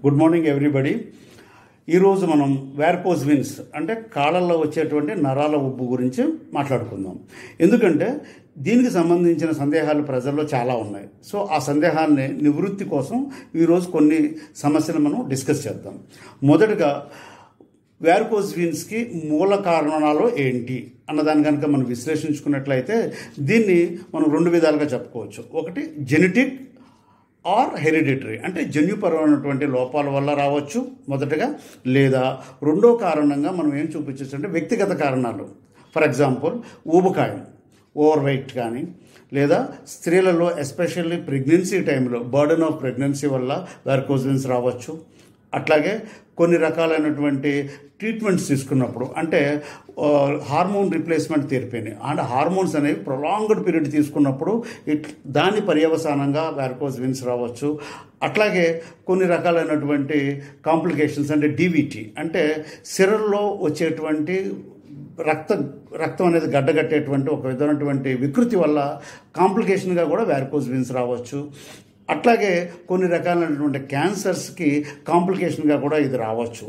good morning everybody ఈరోజు మనం varicose wins అంటే కాళ్ళల్లో వచ్చేటువంటి నరాల ఉబ్బు గురించి మాట్లాడుకుందాం ఎందుకంటే దీనికి సంబంధించిన సందేహాలు ప్రజల్లో చాలా ఉన్నాయి సో ఆ సందేహాన్ని నివృత్తి కోసం ఈరోజు కొన్ని సమస్యలు మనం డిస్కస్ చేద్దాం మొదటగా వ్యార్కోజ్ వీన్స్కి మూల కారణాలు ఏంటి అన్నదాన్ని కనుక మనం విశ్లేషించుకున్నట్లయితే దీన్ని మనం రెండు విధాలుగా చెప్పుకోవచ్చు ఒకటి జెనెటిక్ ఆర్ హెరిడిటరీ అంటే జన్యుపరమైనటువంటి లోపాల వల్ల రావచ్చు మొదటగా లేదా రెండో కారణంగా మనం ఏం చూపించవచ్చు అంటే వ్యక్తిగత కారణాలు ఫర్ ఎగ్జాంపుల్ ఊబకాయం ఓవర్ వెయిట్ కానీ లేదా స్త్రీలలో ఎస్పెషల్లీ ప్రెగ్నెన్సీ టైంలో బర్డన్ ఆఫ్ ప్రెగ్నెన్సీ వల్ల వ్యార్కోజిన్స్ రావచ్చు అట్లాగే కొన్ని రకాలైనటువంటి ట్రీట్మెంట్స్ తీసుకున్నప్పుడు అంటే ఆ, హార్మోన్ రీప్లేస్మెంట్ థెరపీని అంటే హార్మోన్స్ అనేవి ప్రొలాంగ్డ్ పీరియడ్ తీసుకున్నప్పుడు ఇట్ దాని పర్యవసానంగా వ్యార్కోజ్ విన్స్ రావచ్చు అట్లాగే కొన్ని రకాలైనటువంటి కాంప్లికేషన్స్ అంటే డీవీటీ అంటే సిరల్లో వచ్చేటువంటి రక్త రక్తం అనేది గడ్డగట్టేటువంటి ఒక విధమైనటువంటి వికృతి వల్ల కాంప్లికేషన్గా కూడా వ్యార్కోజ్ విన్స్ రావచ్చు అట్లాగే కొన్ని రకాలైనటువంటి క్యాన్సర్స్కి కాంప్లికేషన్గా కూడా ఇది రావచ్చు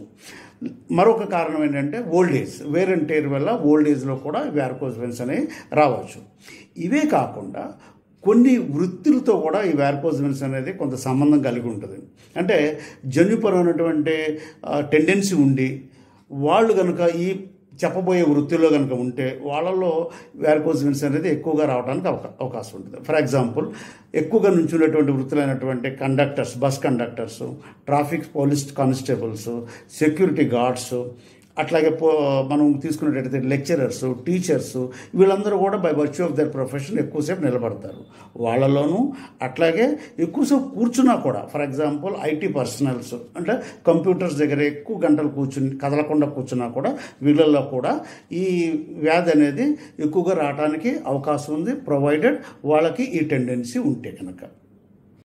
మరొక కారణం ఏంటంటే old age wear and tear వల్ల ఓల్డ్ ఏజ్లో కూడా వ్యార్కోజ్ వెన్స్ అనేవి రావచ్చు ఇవే కాకుండా కొన్ని వృత్తులతో కూడా ఈ వ్యార్కోజ్ వెన్స్ అనేది కొంత సంబంధం కలిగి ఉంటుంది అంటే జన్యుపరమైనటువంటి టెండెన్సీ ఉండి వాళ్ళు కనుక ఈ చెప్పబోయే వృత్తిలో కనుక ఉంటే వాళ్ళలో వ్యార్కోజ్ వెన్స్ అనేది ఎక్కువగా రావడానికి అవకా అవకాశం ఉంటుంది ఫర్ ఎగ్జాంపుల్ ఎక్కువగా నుంచున్నటువంటి వృత్తులైనటువంటి conductors bus conductors traffic police constables security guards అట్లాగే పో మనం తీసుకున్నట్టయితే లెక్చరర్స్ టీచర్స్ వీళ్ళందరూ కూడా by virtue of their profession ఎక్కువసేపు నిలబడతారు వాళ్ళలోనూ అట్లాగే ఎక్కువసేపు కూర్చున్నా కూడా ఫర్ ఎగ్జాంపుల్ ఐటీ పర్సనల్స్ అంటే కంప్యూటర్స్ దగ్గర ఎక్కువ గంటలు కూర్చుని కదలకుండా కూర్చున్నా కూడా వీళ్ళల్లో కూడా ఈ వ్యాధి అనేది ఎక్కువగా రావడానికి అవకాశం ఉంది ప్రొవైడెడ్ వాళ్ళకి ఈ టెండెన్సీ ఉంటే కనుక